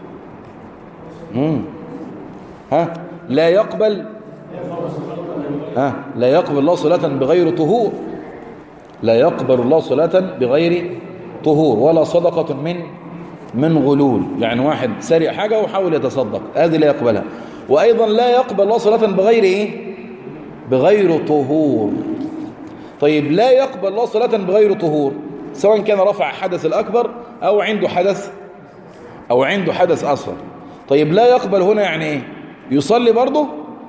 مم. ها لا يقبل ها لا يقبل الله صلاة بغير طهور لا يقبل الله صلاة بغير طهور ولا صدقة من من غلول يعني واحد سرق حاجة وحاول يتصدق هذه لا يقبلها وأيضا لا يقبل الله صلاة بغير إيه بغير طهور طيب لا يقبل الله صلاة بغير طهور سواء كان رفع حدث الأكبر أو عنده حدث أو عنده حدث أصغر طيب لا يقبل هنا يعني إيه يصلي برضه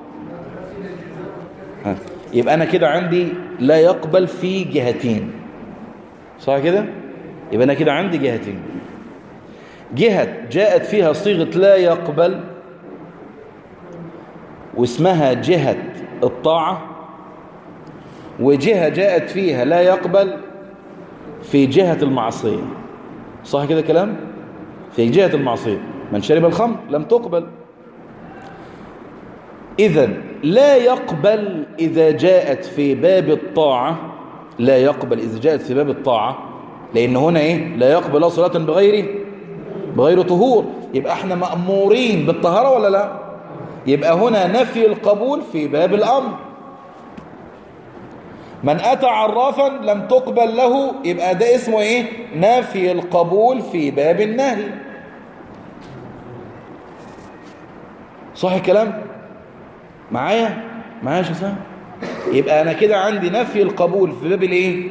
ها. يبقى أنا كده عندي لا يقبل في جهتين صح كده يبقى أنا كده عندي جهتين جهة جاءت فيها صيغة لا يقبل واسمها جهة الطاعة وجهة جاءت فيها لا يقبل في جهة المعصية صح كده كلام في جهة المعصية من شرب الخمر لم تقبل إذا لا يقبل إذا جاءت في باب الطاعة لا يقبل إذا جاءت في باب الطاعة لأن هنا إيه لا يقبل صلاة بغير بغير طهور يبقى احنا مأمورين بالطهارة ولا لا يبقى هنا نفي القبول في باب الأمر من أتى عرافا لم تقبل له يبقى ده اسمه إيه نفي القبول في باب النهي صح الكلام معايا معايا يا شسام يبقى أنا كده عندي نفي القبول في باب الإيه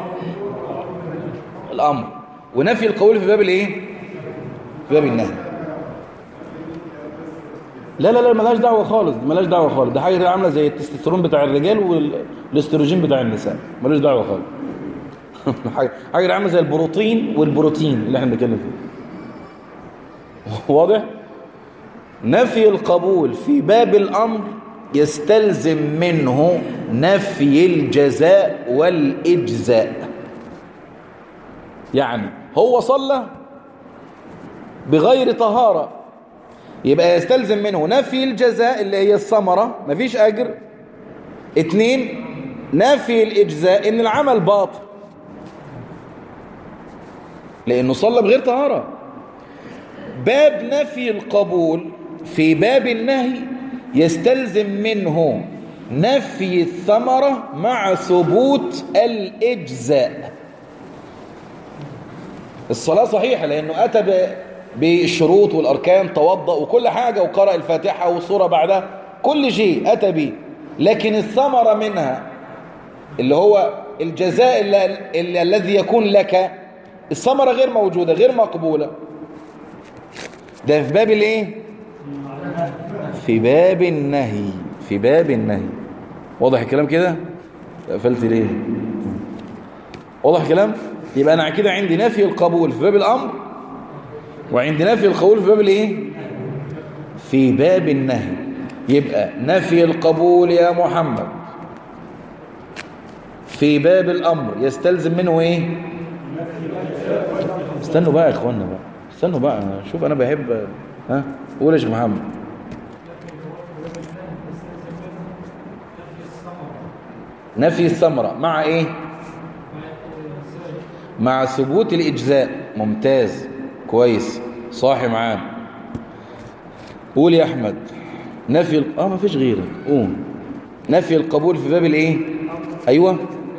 الأمر ونفي القبول في باب الإيه في باب النهي لا لا لا ملاش دعوة خالص ملاش دعوة خالص ده حاجة عاملة زي التستوستيرون بتاع الرجال والاستروجين بتاع النساء ملاش دعوة خالص حاجة حاجة عاملة زي البروتين والبروتين اللي احنا بنتكلم فيه واضح نفي القبول في باب الأمر يستلزم منه نفي الجزاء والإجزاء يعني هو صلى بغير طهارة يبقى يستلزم منه نفي الجزاء اللي هي الثمرة مفيش أجر اتنين نفي الإجزاء إن العمل باطل لأنه صلى بغير طهارة باب نفي القبول في باب النهي يستلزم منه نفي الثمرة مع ثبوت الإجزاء الصلاة صحيحة لأنه أتى بالشروط والأركان توضأ وكل حاجة وقرأ الفاتحة والصورة بعدها كل شيء أتى به لكن الثمرة منها اللي هو الجزاء اللي اللي الذي يكون لك الثمرة غير موجودة غير مقبولة ده في باب الايه في باب النهي في باب النهي واضح الكلام كده قفلت ليه واضح الكلام يبقى انا كده عندي نفي القبول في باب الامر وعندي نفي القبول في باب الايه في باب النهي يبقى نفي القبول يا محمد في باب الامر يستلزم منه ايه استنوا بقى يا اخوانا بقى استنوا بقى شوف انا بحب ها قول يا شيخ محمد نفي الثمرة مع ايه مع ثبوت الاجزاء ممتاز كويس صاحي معانا قول يا احمد نفي ال... اه ما فيش غيرك قول نفي القبول في باب الايه ايوه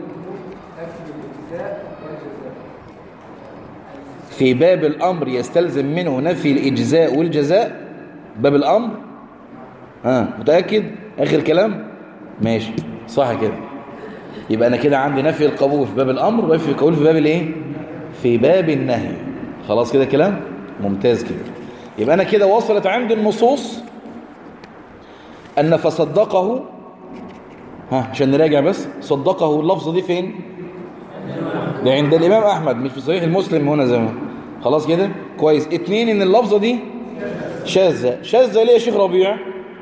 في باب الامر يستلزم منه نفي الاجزاء والجزاء باب الامر ها آه. متاكد اخر كلام ماشي صح كده يبقى انا كده عندي نفي القبول في باب الامر ونفي القبول في باب الايه في باب النهي خلاص كده كلام ممتاز كده يبقى انا كده وصلت عندي النصوص ان فصدقه ها عشان نراجع بس صدقه اللفظة دي فين ده عند الإمام أحمد مش في صحيح المسلم هنا زمان خلاص كده كويس اتنين ان اللفظة دي شاذة شاذة ليه يا شيخ ربيع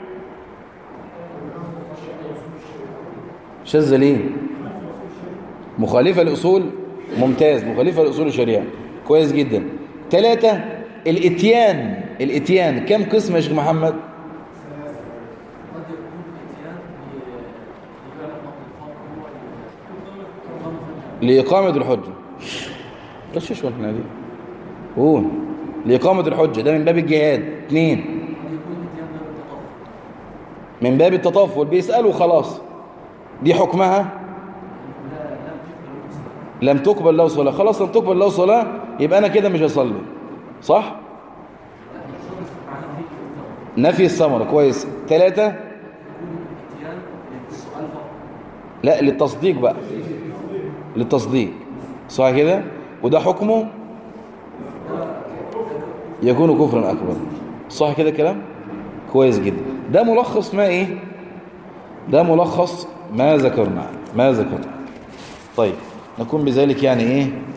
شاذة ليه مخالفة لأصول ممتاز مخالفة لأصول الشريعة كويس جدا ثلاثة الاتيان الاتيان كم قسم يا شيخ محمد لإقامة الحجة غشش ولا دي قول لإقامة الحجة ده من باب الجهاد اثنين من باب التطفل بيسألوا خلاص دي حكمها لم تقبل له صلاة خلاص لم تقبل له صلاة يبقى أنا كده مش هصلي صح نفي الثمرة كويس ثلاثة لا للتصديق بقى للتصديق صح كده وده حكمه يكون كفرا أكبر صح كده كلام كويس جدا ده ملخص ما إيه ده ملخص ما ذكرنا ما ذكرنا طيب نكون بذلك يعني إيه